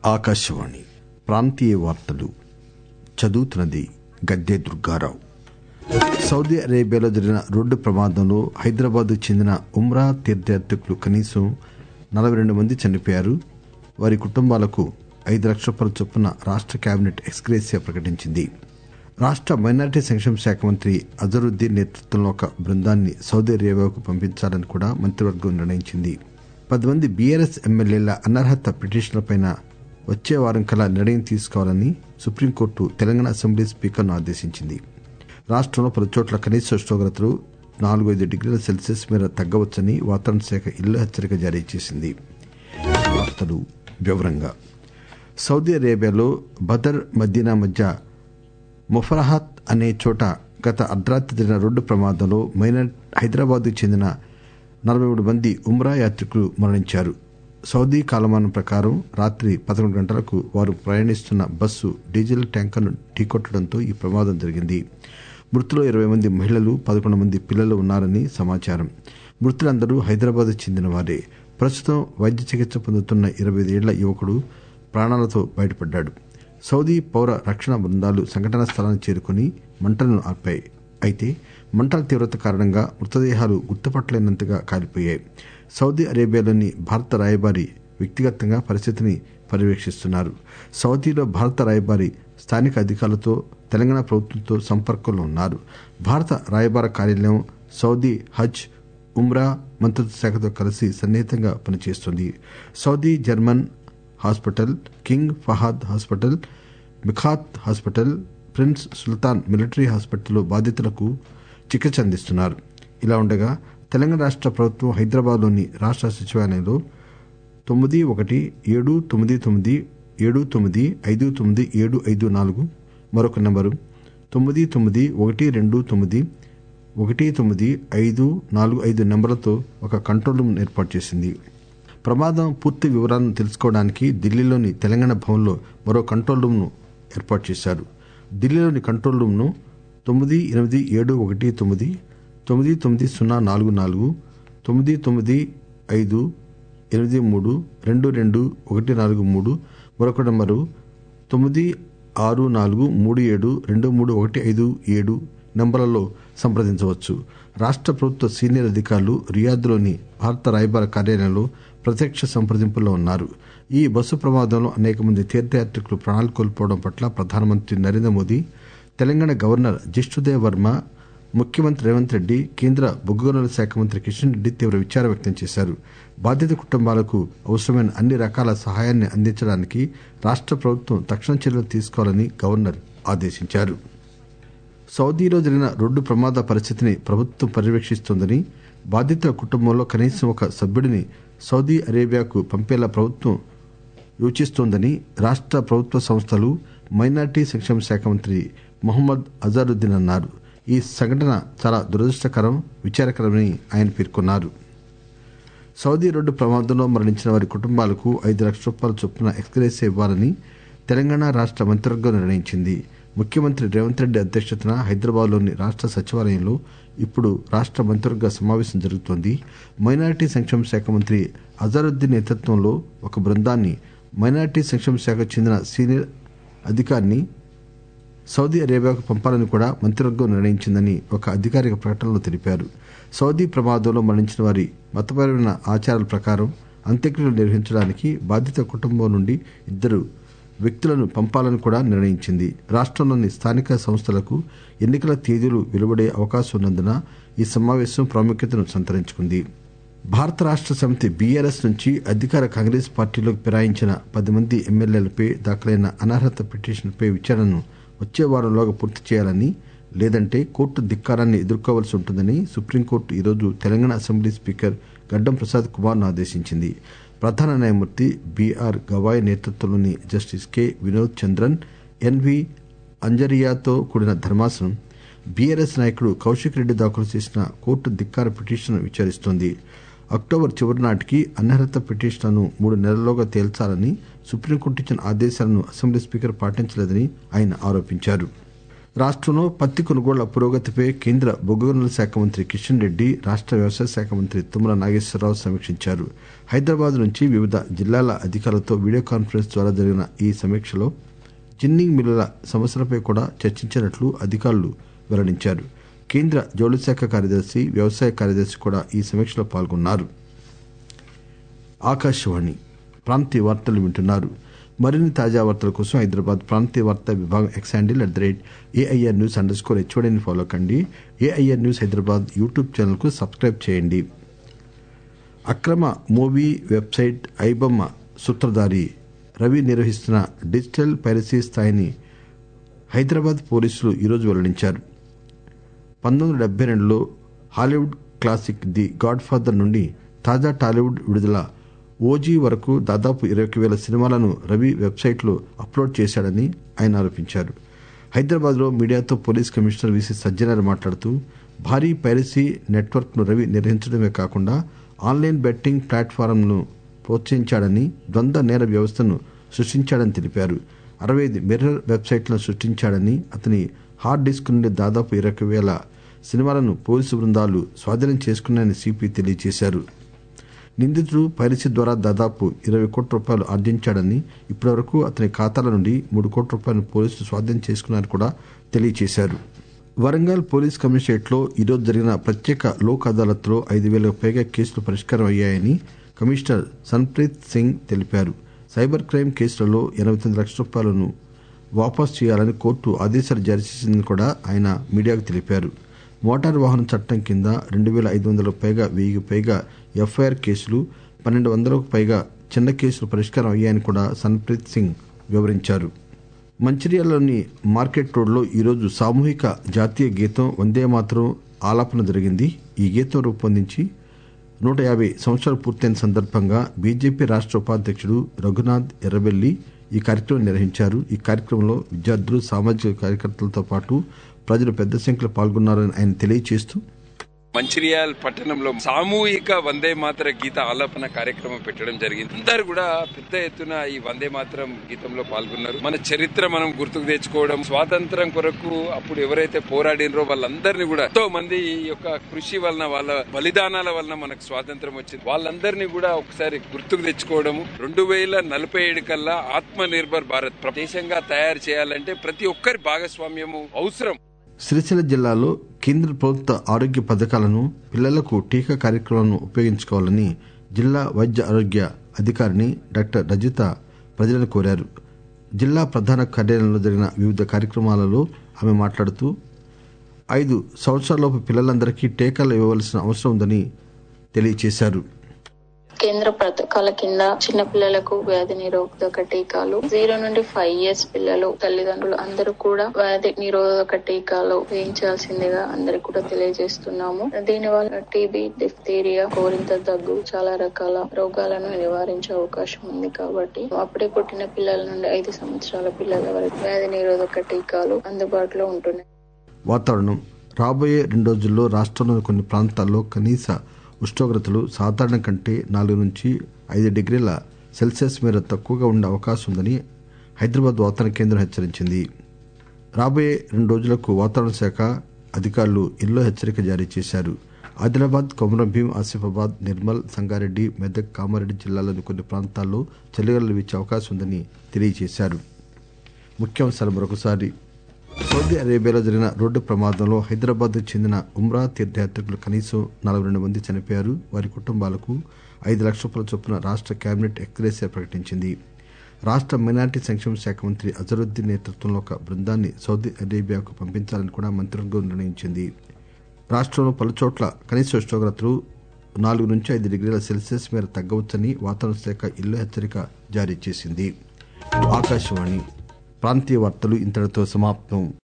ఆకాశవాణి ప్రాంతీయ వార్తలు చదువుతున్నది గద్దె దుర్గారావు సౌదీ అరేబియాలో జరిగిన రోడ్డు ప్రమాదంలో హైదరాబాద్ చెందిన ఉమ్రా తీర్థయాత్రికులు కనీసం నలభై రెండు మంది చనిపోయారు వారి కుటుంబాలకు ఐదు లక్షల రూపాయల చొప్పున రాష్ట కేబినెట్ ఎక్స్గ్రేసియా ప్రకటించింది రాష్ట మైనారిటీ సంక్షేమ శాఖ మంత్రి అజరుద్దీన్ నేతృత్వంలో ఒక బృందాన్ని సౌదీ అరేబియాకు పంపించాలని కూడా మంత్రివర్గం నిర్ణయించింది పది మంది బీఆర్ఎస్ ఎమ్మెల్యేల అనర్హత పిటిషన్లపై వచ్చే వారం కల్లా నిర్ణయం తీసుకోవాలని సుప్రీంకోర్టు తెలంగాణ అసెంబ్లీ స్పీకర్ను ఆదేశించింది రాష్టంలో పలుచోట్ల కనీస ఉష్ణోగ్రతలు నాలుగు ఐదు డిగ్రీల సెల్సియస్ మేర తగ్గవచ్చని వాతావరణ శాఖ ఇల్లు హెచ్చరిక జారీ చేసింది వార్తలు వివరంగా సౌదీ అరేబియాలో బదర్ మదీనా మధ్య ముఫరహాత్ అనే చోట గత అర్ధరాత్రి జరిగిన రోడ్డు ప్రమాదంలో మైనర్ హైదరాబాద్ చెందిన నలభై మూడు మంది ఉమ్రా యాత్రికులు మరణించారు సౌదీ కాలమానం ప్రకారం రాత్రి పదకొండు గంటలకు వారు ప్రయాణిస్తున్న బస్సు డీజిల్ ట్యాంకర్ను ఢీకొట్టడంతో ఈ ప్రమాదం జరిగింది మృతుల్లో ఇరవై మంది మహిళలు పదకొండు మంది పిల్లలు ఉన్నారని సమాచారం మృతులందరూ హైదరాబాద్ చెందిన వారే ప్రస్తుతం వైద్య చికిత్స పొందుతున్న ఇరవై ఏళ్ల యువకుడు ప్రాణాలతో బయటపడ్డాడు సౌదీ పౌర రక్షణ బృందాలు సంఘటనా స్థలానికి చేరుకుని మంటలను ఆపాయి అయితే మంటల తీవ్రత కారణంగా మృతదేహాలు గుర్తుపట్టలేనంతగా కాలిపోయాయి సౌదీ అరేబియాలోని భారత రాయబారి వ్యక్తిగతంగా పరిస్థితిని పర్యవేక్షిస్తున్నారు సౌదీలో భారత రాయబారి స్థానిక అధికారులతో తెలంగాణ ప్రభుత్వంతో సంపర్కంలో ఉన్నారు భారత రాయబార కార్యాలయం సౌదీ హజ్ ఉమ్రా మంత్రిత్వ శాఖతో కలిసి సన్నిహితంగా పనిచేస్తుంది Saudi German hospital king Fahad hospital Miqat hospital prince Sultan military హాస్పిటల్లో బాధితులకు చికిత్స అందిస్తున్నారు ఇలా ఉండగా తెలంగాణ రాష్ట ప్రభుత్వం హైదరాబాద్లోని రాష్ట సచివాలయంలో తొమ్మిది ఒకటి ఏడు తొమ్మిది తొమ్మిది ఏడు తొమ్మిది ఐదు తొమ్మిది ఏడు ఐదు నాలుగు మరొక నెంబరు తొమ్మిది తొమ్మిది ఒకటి రెండు తొమ్మిది ఒకటి తొమ్మిది ఐదు నాలుగు ఐదు నెంబర్లతో ఒక కంట్రోల్ రూమ్ ఏర్పాటు చేసింది ప్రమాదం పూర్తి వివరాలను తెలుసుకోవడానికి ఢిల్లీలోని తెలంగాణ భవన్లో మరో కంట్రోల్ రూమ్ను ఏర్పాటు చేశారు ఢిల్లీలోని కంట్రోల్ రూమ్ను తొమ్మిది ఎనిమిది ఏడు ఒకటి తొమ్మిది తొమ్మిది తొమ్మిది సున్నా నాలుగు నాలుగు తొమ్మిది తొమ్మిది ఐదు ఎనిమిది మూడు రెండు రెండు ఒకటి నాలుగు మూడు మరొక నెంబరు తొమ్మిది ఆరు నాలుగు మూడు ఏడు రెండు మూడు ఒకటి ఐదు ఏడు నంబర్లలో సంప్రదించవచ్చు రాష్ట ప్రభుత్వ సీనియర్ అధికారులు రియాద్లోని భారత రాయబార కార్యాలయంలో ప్రత్యక్ష సంప్రదింపుల్లో ఉన్నారు ఈ బస్సు ప్రమాదంలో అనేక మంది తీర్థయాత్రికులు ప్రాణాలు కోల్పోవడం పట్ల ప్రధానమంత్రి నరేంద్ర మోదీ తెలంగాణ గవర్నర్ జిష్ణుదేవ్ వర్మ ముఖ్యమంత్రి రేవంత్ రెడ్డి కేంద్ర బొగ్గు గనుల శాఖ మంత్రి కిషన్ రెడ్డి తీవ్ర విచారం వ్యక్తం చేశారు బాధిత కుటుంబాలకు అవసరమైన అన్ని రకాల సహాయాన్ని అందించడానికి రాష్ట ప్రభుత్వం తక్షణ చర్యలు తీసుకోవాలని గవర్నర్ ఆదేశించారు సౌదీలో జరిగిన రోడ్డు ప్రమాద పరిస్థితిని ప్రభుత్వం పర్యవేక్షిస్తోందని బాధితుల కుటుంబంలో కనీసం ఒక సభ్యుడిని సౌదీ అరేబియాకు పంపేలా ప్రభుత్వం యోచిస్తోందని రాష్ట ప్రభుత్వ సంస్థలు మైనార్టీ సంక్షేమ శాఖ మంత్రి మొహమ్మద్ అజారుద్దీన్ అన్నారు ఈ సంఘటన చాలా దురదృష్టకరం విచారకరమని ఆయన పేర్కొన్నారు సౌదీ రోడ్డు ప్రమాదంలో మరణించిన వారి కుటుంబాలకు ఐదు లక్షల రూపాయల చొప్పున ఎక్స్గ్రేసియా ఇవ్వాలని తెలంగాణ రాష్ట మంత్రివర్గం నిర్ణయించింది ముఖ్యమంత్రి రేవంత్ రెడ్డి అధ్యక్షతన హైదరాబాద్లోని రాష్ట సచివాలయంలో ఇప్పుడు రాష్ట మంత్రివర్గ సమావేశం జరుగుతోంది మైనారిటీ సంక్షేమ శాఖ మంత్రి అజారుద్దీన్ నేతృత్వంలో ఒక బృందాన్ని మైనారిటీ సంక్షేమ శాఖకు చెందిన సీనియర్ అధికారిని సౌదీ అరేబియాకు పంపాలని కూడా మంత్రివర్గం నిర్ణయించిందని ఒక అధికారిక ప్రకటనలో తెలిపారు సౌదీ ప్రమాదంలో మరణించిన వారి మతపరమైన ఆచారాల ప్రకారం అంత్యక్రియలు నిర్వహించడానికి బాధిత కుటుంబం నుండి ఇద్దరు వ్యక్తులను పంపాలని కూడా నిర్ణయించింది రాష్టంలోని స్థానిక సంస్థలకు ఎన్నికల తేదీలు వెలువడే అవకాశం ఉన్నందున ఈ సమావేశం ప్రాముఖ్యతను సంతరించుకుంది భారత రాష్ట సమితి బీఆర్ఎస్ నుంచి అధికార కాంగ్రెస్ పార్టీలోకి ఫిరాయించిన పది మంది ఎమ్మెల్యేలపై దాఖలైన అనర్హత పిటిషన్పై విచారణను వచ్చే వారంలోగా పూర్తి చేయాలని లేదంటే కోర్టు ధిక్కారాన్ని ఎదుర్కోవాల్సి ఉంటుందని సుప్రీంకోర్టు ఈరోజు తెలంగాణ అసెంబ్లీ స్పీకర్ గడ్డం ప్రసాద్ కుమార్ను ఆదేశించింది ప్రధాన న్యాయమూర్తి బీఆర్ గవాయ్ నేతృత్వంలోని justice K Vinod Chandran N V అంజరియాతో కూడిన ధర్మాసనం బీఆర్ఎస్ నాయకుడు కౌశిక్ రెడ్డి దాఖలు చేసిన కోర్టు ధిక్కార పిటిషన్ విచారిస్తోంది అక్టోబర్ చివరి నాటికి అనర్హత పిటిషన్లను మూడు నెలల్లోగా తేల్చాలని సుప్రీంకోర్టు ఇచ్చిన ఆదేశాలను అసెంబ్లీ స్పీకర్ పాటించలేదని ఆయన ఆరోపించారు రాష్టంలో పత్తి కొనుగోళ్ల పురోగతిపై కేంద్ర బొగ్గు గనుల శాఖ మంత్రి కిషన్ రెడ్డి రాష్ట వ్యవసాయ శాఖ మంత్రి తుమ్మల నాగేశ్వరరావు సమీక్షించారు హైదరాబాద్ నుంచి వివిధ జిల్లాల అధికారులతో వీడియో కాన్ఫరెన్స్ ద్వారా జరిగిన ఈ సమీక్షలో జిన్నింగ్ మిల్లుల సమస్యలపై కూడా చర్చించినట్లు అధికారులు వెల్లడించారు కేంద్ర జౌళి శాఖ కార్యదర్శి వ్యవసాయ కార్యదర్శి కూడా ఈ సమీక్షలో పాల్గొన్నారు ఆకాశవాణి ప్రాంతీయ వార్తలు వింటున్నారు మరిన్ని తాజా వార్తల కోసం హైదరాబాద్ ప్రాంతీయ వార్తా విభాగం X handle at the rate AIR news underscore హెచ్ఓడిని ఫాలో కండి AIR news Hyderabad YouTube channel కు సబ్స్క్రైబ్ చేయండి అక్రమ మూవీ వెబ్సైట్ ఐబొమ్మ సూత్రధారి రవి నిర్వహిస్తున్న డిజిటల్ పైరసీ స్థాయిని హైదరాబాద్ పోలీసులు ఈరోజు వెల్లడించారు పంతొమ్మిది వందల డెబ్బై రెండులో Hollywood classic the godfather నుండి తాజా టాలీవుడ్ విడుదల ఓజీ వరకు దాదాపు ఇరవై వేల సినిమాలను రవి వెబ్సైట్లో అప్లోడ్ చేశాడని ఆయన ఆరోపించారు హైదరాబాద్ లో మీడియాతో పోలీస్ కమిషనర్ విసి సజ్జనార్ మాట్లాడుతూ భారీ పైరసీ నెట్వర్క్ ను రవి నిర్వహించడమే కాకుండా ఆన్లైన్ బెట్టింగ్ ప్లాట్ఫారంను ప్రోత్సహించాడని ద్వంద్వ నేర వ్యవస్థను సృష్టించాడని తెలిపారు అరవై ఐదు మిర్రర్ వెబ్సైట్లను సృష్టించాడని అతని హార్డ్ డిస్క్ నుండి దాదాపు ఇరవై వేల సినిమాలను పోలీసు బృందాలు స్వాధీనం చేసుకున్నాయని సిపి తెలియజేశారు నిందితుడు పైరసీ ద్వారా దాదాపు ఇరవై కోట్ల రూపాయలు ఆర్జించాడని ఇప్పటివరకు అతని ఖాతాల నుండి మూడు కోట్ల రూపాయలను పోలీసులు స్వాధీనం చేసుకున్నారని కూడా తెలియజేశారు వరంగల్ పోలీస్ కమిషనరేట్ లో ఈరోజు జరిగిన ప్రత్యేక లోక్ అదాలత్ లో ఐదు వేలకు పైగా కేసులు పరిష్కారం అయ్యాయని కమిషనర్ సన్ప్రీత్ సింగ్ తెలిపారు సైబర్ క్రైమ్ కేసులలో ఎనబై తొమ్మిది లక్షల రూపాయలను వాపసు చేయాలని కోర్టు ఆదేశాలు జారీ చేసిందని కూడా ఆయన మీడియాకు తెలిపారు మోటారు వాహన చట్టం కింద రెండు వేల ఐదు వందలకు పైగా వెయ్యికి పైగా ఎఫ్ఐఆర్ కేసులు పన్నెండు వందలకు పైగా చిన్న కేసులు పరిష్కారం అయ్యాయని కూడా సన్ప్రీత్ సింగ్ వివరించారు మంచిర్యాలలోని మార్కెట్ రోడ్లో ఈరోజు సామూహిక జాతీయ గీతం వందే మాతరం ఆలాపన జరిగింది ఈ గీతం రూపొందించి నూట యాభై సంవత్సరాలు పూర్తయిన సందర్భంగా బీజేపీ రాష్ట్ర ఉపాధ్యక్షుడు రఘునాథ్ ఎర్రబెల్లి ఈ కార్యక్రమం నిర్వహించారు ఈ కార్యక్రమంలో విద్యార్థులు సామాజిక కార్యకర్తలతో పాటు ప్రజలు పెద్ద సంఖ్యలో పాల్గొన్నారని ఆయన తెలియజేస్తూ మంచిర్యాల్ పట్టణంలో సామూహిక వందే మాతర గీత ఆలాపన కార్యక్రమం పెట్టడం జరిగింది అందరు కూడా పెద్ద ఎత్తున ఈ వందే మాతరం గీతంలో పాల్గొన్నారు మన చరిత్ర మనం గుర్తుకు తెచ్చుకోవడం స్వాతంత్రం కొరకు అప్పుడు ఎవరైతే పోరాడినరో వాళ్ళందరినీ కూడా ఎంతో మంది యొక్క కృషి వలన వాళ్ళ బలిదానాల వలన మనకు స్వాతంత్రం వచ్చింది వాళ్ళందరినీ కూడా ఒకసారి గుర్తుకు తెచ్చుకోవడము రెండు వేల నలభై ఏడు కల్లా ఆత్మ నిర్భర్ భారత్ దేశంగా తయారు చేయాలంటే ప్రతి ఒక్కరి భాగస్వామ్యము అవసరం సిరిసిల్ల జిల్లాలో కేంద్ర ప్రభుత్వ ఆరోగ్య పథకాలను పిల్లలకు టీకా కార్యక్రమాలను ఉపయోగించుకోవాలని జిల్లా వైద్య ఆరోగ్య అధికారిని డాక్టర్ రజిత ప్రజలను కోరారు జిల్లా ప్రధాన కార్యాలయంలో జరిగిన వివిధ కార్యక్రమాలలో ఆమె మాట్లాడుతూ ఐదు సంవత్సరాలలోపు పిల్లలందరికీ టీకాలు ఇవ్వవలసిన అవసరం ఉందని తెలియజేశారు కేంద్ర పథకాల కింద చిన్న పిల్లలకు వ్యాధి నిరోధక టీకాలు జీరో నుండి ఫైవ్ ఇయర్స్ పిల్లలు తల్లిదండ్రులు అందరూ కూడా వ్యాధి నిరోధక టీకాలు వేయించాల్సిందిగా అందరికి కూడా తెలియజేస్తున్నాము దీని వల్ల టీబీ డిఫ్తీరియా కోరింత దగ్గు చాలా రకాల రోగాలను నివారించే అవకాశం ఉంది కాబట్టి అప్పుడే పుట్టిన పిల్లల నుండి ఐదు సంవత్సరాల పిల్లల వరకు వ్యాధి నిరోధక టీకాలు అందుబాటులో ఉంటున్నాయి వాతావరణం రాబోయే రెండు రోజుల్లో రాష్ట్రంలోని కొన్ని ప్రాంతాల్లో కనీస ఉష్ణోగ్రతలు సాధారణం కంటే నాలుగు నుంచి ఐదు డిగ్రీల సెల్సియస్ మేర తక్కువగా ఉండే అవకాశం ఉందని హైదరాబాద్ వాతావరణ కేంద్రం హెచ్చరించింది రాబోయే రెండు రోజులకు వాతావరణ శాఖ అధికారులు ఎల్లో హెచ్చరిక జారీ చేశారు ఆదిలాబాద్ కొమరంభీం ఆసిఫాబాద్ నిర్మల్ సంగారెడ్డి మెదక్ కామారెడ్డి జిల్లాలోని కొన్ని ప్రాంతాల్లో చలిగాలులు వీచే అవకాశం ఉందని తెలియజేశారు ముఖ్యాంశాలు మరొకసారి సౌదీ అరేబియాలో జరిగిన రోడ్డు ప్రమాదంలో హైదరాబాద్ చెందిన ఉమ్రా తీర్థయాత్రికులు కనీసం నలభై రెండు మంది చనిపోయారు వారి కుటుంబాలకు ఐదు లక్షల రూపాయల చొప్పున రాష్ట్ర కేబినెట్ ఎక్స్గ్రేసియా ప్రకటించింది రాష్ట్ర మైనార్టీ సంక్షేమ శాఖ మంత్రి అజరుద్దీన్ నేతృత్వంలో ఒక బృందాన్ని సౌదీ అరేబియాకు పంపించాలని కూడా మంత్రివర్గం నిర్ణయించింది రాష్ట్రంలో పలుచోట్ల కనీస ఉష్ణోగ్రతలు నాలుగు నుంచి ఐదు డిగ్రీల సెల్సియస్ మేర తగ్గవచ్చని వాతావరణ శాఖ ఇల్లు హెచ్చరిక జారీ చేసింది ఆకాశవాణి ప్రాంతీయ వార్తలు ఇంతటితో సమాప్తం